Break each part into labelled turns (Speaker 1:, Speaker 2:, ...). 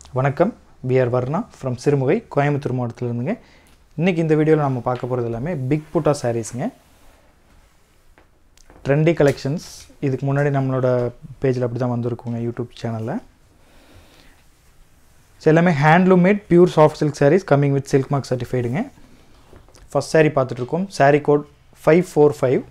Speaker 1: வணக்கம் PR Varna from Sirumugai Coimbatore மாவட்டத்தில் இருந்துங்க இன்றைக்கி இந்த வீடியோவில் நம்ம பார்க்க போகிறது எல்லாமே பிக் புட்டா சாரீஸுங்க ட்ரெண்டி கலெக்ஷன்ஸ் இதுக்கு முன்னாடி நம்மளோட பேஜில் அப்படி தான் வந்திருக்குங்க யூடியூப் சேனலில் ஸோ எல்லாமே handloom made pure soft silk sarees coming with silk mark சர்டிஃபைடுங்க ஃபஸ்ட் சாரீ பார்த்துட்ருக்கோம் saree code five four five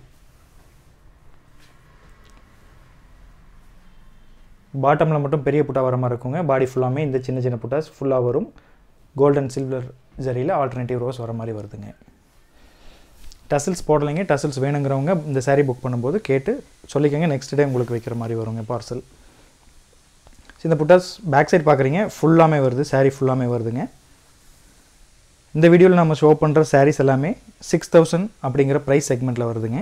Speaker 1: பாட்டமில் மட்டும் பெரிய புட்டா வர மாதிரி இருக்குங்க பாடி ஃபுல்லாமே இந்த சின்ன சின்ன புட்டாஸ் ஃபுல்லாக வரும் கோல்டன் சில்வர் ஜரியில் ஆல்டர்னேட்டிவ் ரோஸ் வர மாதிரி வருதுங்க டசில்ஸ் போடலைங்க டசில்ஸ் வேணுங்கிறவங்க இந்த saree புக் பண்ணும்போது கேட்டு சொல்லிக்கோங்க நெக்ஸ்ட் டே உங்களுக்கு வைக்கிற மாதிரி வருங்க பார்சல் இந்த புட்டாஸ் பேக் சைடு பார்க்குறீங்க ஃபுல்லாமே வருது saree ஃபுல்லாமே வருதுங்க இந்த வீடியோவில் நம்ம ஷோ பண்ணுற sarees எல்லாமே சிக்ஸ் தௌசண்ட் அப்படிங்கிற ப்ரைஸ் செக்மெண்ட்டில் வருதுங்க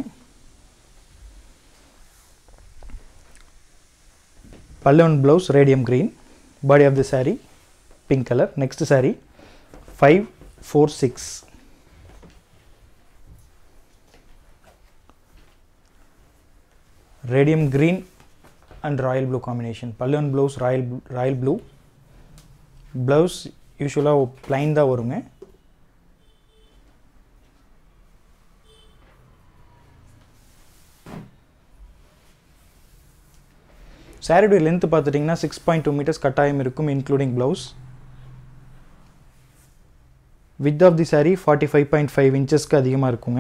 Speaker 1: பல்லவன் blouse radium green body of the saree pink colour next saree five four six radium green and royal blue combination பல்லவன் blouse royal royal blue blouse யூஸ்வலாக ப்ளைன் தான் வருங்க சாரியுடைய லென்த் பார்த்துட்டிங்கன்னா சிக்ஸ் பாயிண்ட் டூ மீட்டர்ஸ் கட்டாயம் இருக்கும் including blouse with of the saree forty five point five இன்ச்சஸ்க்கு அதிகமாக இருக்குங்க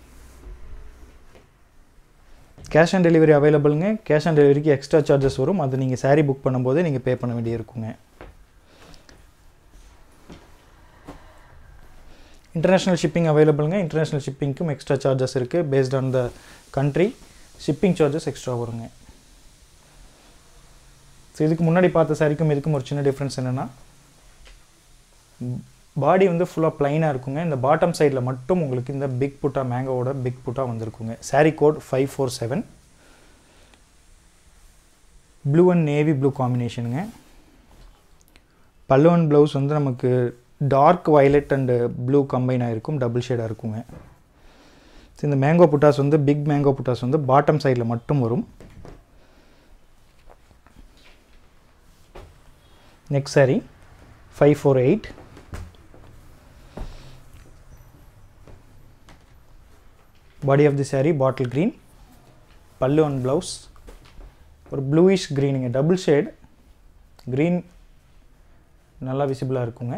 Speaker 1: கேஷ் ஆன் டெலிவரி அவைலபிளுங்க கேஷ் ஆன் டெலிவரிக்கு எக்ஸ்ட்ரா சார்ஜஸ் வரும் அது நீங்கள் சாரீ புக் பண்ணும்போதே நீங்கள் பே பண்ண வேண்டிய இருக்குங்க இன்டர்நேஷ்னல் ஷிப்பிங் அவைலபிளுங்க இன்டர்நேஷ்னல் ஷிப்பிங்க்கும் எக்ஸ்ட்ரா சார்ஜஸ் இருக்குது based on the country shipping charges extra வருங்க ஸோ இதுக்கு முன்னாடி பார்த்த சாரிக்கும் இதுக்கும் ஒரு சின்ன டிஃப்ரென்ஸ் என்னென்னா பாடி வந்து ஃபுல்லாக ப்ளைனாக இருக்குங்க இந்த பாட்டம் சைடில் மட்டும் உங்களுக்கு இந்த பிக் புட்டா மேங்கோவோட பிக் புட்டா வந்திருக்குங்க saree code five four seven blue and navy blue காம்பினேஷனுங்க பல்லு அண்ட் ப்ளவுஸ் வந்து நமக்கு dark violet and blue combine ஆகிருக்கும் டபுள் ஷேடாக இருக்குங்க ஸோ இந்த மேங்கோ புட்டாஸ் வந்து பிக் மேங்கோ புட்டாஸ் வந்து பாட்டம் சைடில் மட்டும் வரும் next saree 548 body of the saree bottle green pallu and blouse ஒரு ப்ளூயிஷ் க்ரீனுங்க டபுள் ஷேட் க்ரீன் நல்லா விசிபிளாக இருக்குங்க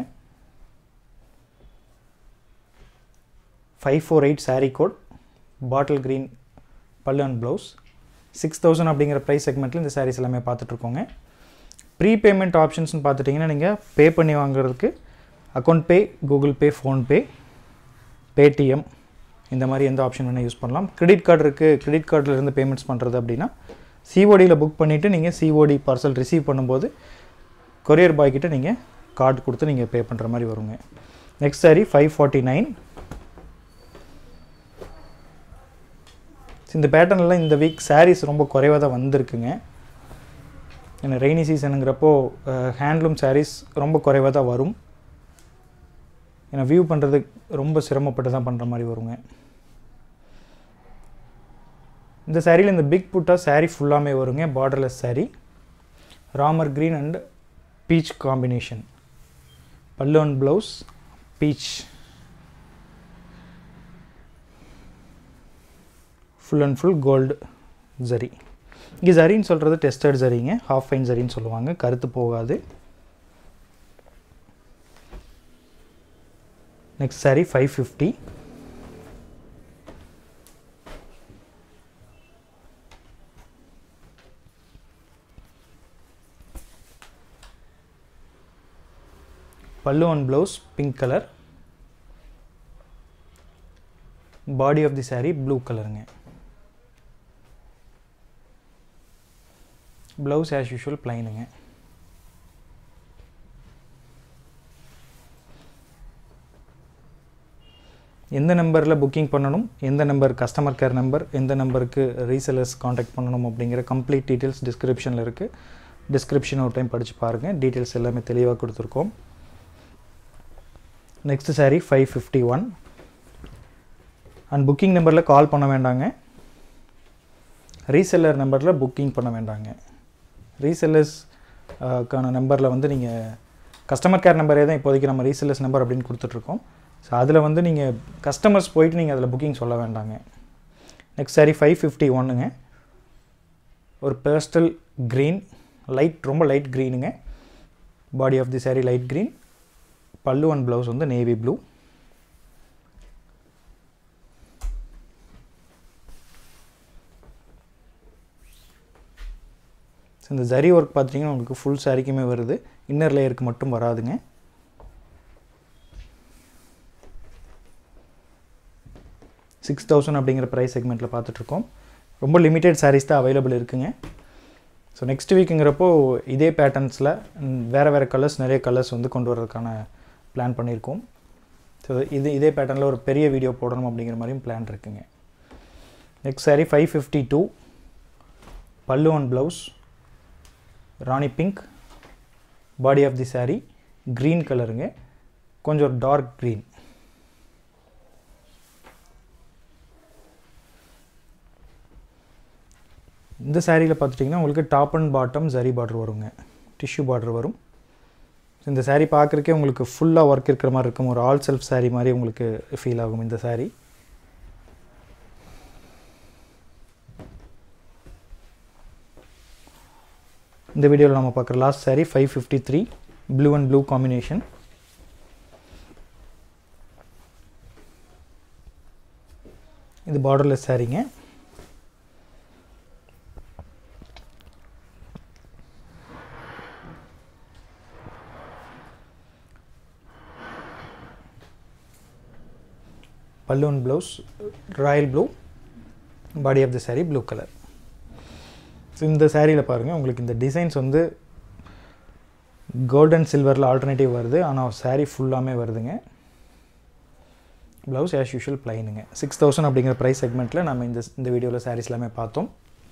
Speaker 1: five four eight saree code bottle green pallu and blouse six thousand அப்படிங்கிற ப்ரைஸ் செக்மெண்ட்டில் இந்த சாரீஸ் எல்லாமே பார்த்துட்ருக்கோங்க ப்ரீ பேமெண்ட் ஆப்ஷன்ஸ்னு பார்த்துட்டிங்கன்னா நீங்கள் பே பண்ணி வாங்குறதுக்கு account pay Google Pay PhonePe Paytm இந்த மாதிரி எந்த ஆப்ஷன் வேணால் யூஸ் பண்ணலாம் கிரெடிட் கார்டு இருக்குது கிரெடிட் கார்டிலேருந்து பேமெண்ட்ஸ் பண்ணுறது அப்படின்னா சிஓடியில் புக் பண்ணிவிட்டு நீங்கள் சிஓடி பார்சல் ரிசீவ் பண்ணும்போது கொரியர் பாய் கிட்ட நீங்கள் கார்டு கொடுத்து நீங்கள் பே பண்ணுற மாதிரி வருங்க next saree five forty nine இந்த பேட்டர்னில் இந்த வீக் சாரீஸ் ரொம்ப குறைவாக தான் வந்திருக்குங்க ஏன்னா ரெய்னி சீசனுங்கிறப்போ ஹேண்ட்லூம் சாரீஸ் ரொம்ப குறைவாக தான் வரும் ஏன்னா வியூ பண்ணுறது ரொம்ப சிரமப்பட்டு தான் பண்ணுற மாதிரி வருங்க இந்த சாரியில் இந்த பிக் புட்டா சாரீ ஃபுல்லாமே வருங்க பார்டர்லெஸ் சாரீ ராமர் green and peach combination pallu and blouse peach full and full gold zari இங்கே ஜரின்னு சொல்கிறது டெஸ்டட் ஜரிங்க ஹாஃப் ஃபைன் ஜரின்னு சொல்லுவாங்க கருத்து போகாது next saree five fifty pallu and blouse pink colour body of the saree blue கலருங்க ப்ளவுஸ் ஆஸ் யூஷுவல் ப்ளைனுங்க எந்த நம்பரில் புக்கிங் பண்ணணும் எந்த நம்பர் கஸ்டமர் கேர் நம்பர் எந்த நம்பருக்கு ரீசெலர்ஸ் காண்டாக்ட் பண்ணணும் அப்படிங்கிற கம்ப்ளீட் டீட்டெயில்ஸ் டிஸ்கிரிப்ஷனில் இருக்குது டிஸ்கிரிப்ஷன் ஒரு டைம் படித்து பாருங்கள் டீட்டெயில்ஸ் எல்லாமே தெளிவாக கொடுத்துருக்கோம் next saree five fifty one and booking நம்பரில் கால் பண்ண வேண்டாங்க ரீசெல்லர் நம்பரில் புக்கிங் பண்ண வேண்டாங்க ரீசெல்லர்ஸ் க்கான நம்பரில் வந்து நீங்கள் கஸ்டமர் கேர் நம்பரே தான் இப்போதைக்கு நம்ம ரீசெல்லர்ஸ் நம்பர் அப்படின்னு கொடுத்துட்ருக்கோம் ஸோ அதில் வந்து நீங்கள் கஸ்டமர்ஸ் போயிட்டு நீங்கள் அதில் புக்கிங் சொல்ல வேண்டாங்க நெக்ஸ்ட் சாரி ஃபைவ் ஃபிஃப்டி ஒன்றுங்க ஒரு பேஸ்டல் க்ரீன் லைட் ரொம்ப லைட் க்ரீனுங்க body of the saree light green pallu and blouse வந்து நேவி ப்ளூ இந்த ஜரி ஒர்க் பார்த்தீங்கன்னா உங்களுக்கு ஃபுல் சாரிக்குமே வருது இன்னர் லேயருக்கு மட்டும் வராதுங்க சிக்ஸ் தௌசண்ட் அப்படிங்கிற ப்ரைஸ் செக்மெண்ட்டில் பார்த்துட்ருக்கோம் ரொம்ப லிமிட்டெட் சாரீஸ் தான் அவைலபிள் இருக்குங்க ஸோ நெக்ஸ்ட் வீக்குங்கிறப்போ இதே பேட்டர்ன்ஸில் வேறு வேறு கலர்ஸ் நிறைய கலர்ஸ் வந்து கொண்டு வரதுக்கான பிளான் பண்ணியிருக்கோம் ஸோ இது இதே பேட்டர்னில் ஒரு பெரிய வீடியோ போடணும் அப்படிங்கிற மாதிரியும் பிளான் இருக்குங்க next saree five fifty two pallu and blouse Rani pink body of the saree green கலருங்க கொஞ்சம் டார்க் க்ரீன் இந்த சாரியில் பார்த்துட்டிங்கன்னா உங்களுக்கு top and bottom zari border வருங்க டிஷ்யூ பார்டர் வரும் இந்த சாரீ பார்க்குறக்கே உங்களுக்கு ஃபுல்லாக ஒர்க் இருக்கிற மாதிரி இருக்கும் ஒரு ஆல் செல்ஃப் சாரீ மாதிரி உங்களுக்கு ஃபீல் ஆகும் இந்த சாரீ இந்த வீடியோவில் நம்ம பார்க்குற last saree five fifty three blue and blue combination இது பார்டர்லெஸ் சாரீங்க பல்லூன் blouse royal blue body of the saree blue colour so இந்த சாரியில் பாருங்கள் உங்களுக்கு இந்த டிசைன்ஸ் வந்து கோல்டன் சில்வரில் ஆல்டர்னேட்டிவ் வருது ஆனால் சாரீ ஃபுல்லாமே வருதுங்க ப்ளவுஸ் ஆஸ் யூஷுவல் ப்ளைனுங்க சிக்ஸ் தௌசண்ட் அப்படிங்கிற ப்ரைஸ் செக்மெண்ட்டில் நம்ம இந்த இந்த வீடியோவில் சாரீஸ் எல்லாமே பார்த்தோம்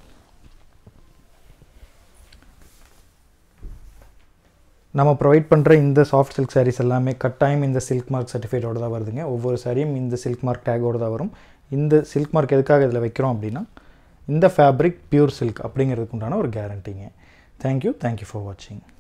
Speaker 1: நம்ம ப்ரொவைட் பண்ணுற இந்த சாஃப்ட் சில்க் சாரீஸ் எல்லாமே கட்டாயம் இந்த சில்க் மார்க் சர்டிஃபிகேட்டோட தான் வருதுங்க ஒவ்வொரு சாரியும் இந்த சில்க் மார்க் டேக்கோடு தான் வரும் இந்த சில்க் மார்க் எதுக்காக இதில் வைக்கிறோம் அப்படின்னா இந்த ஃபேப்ரிக் பியூர் சில்க் அப்படிங்கிறதுக்கு உண்டான ஒரு கேரண்டிங்க தேங்க்யூ தேங்க்யூ ஃபார் வாட்சிங்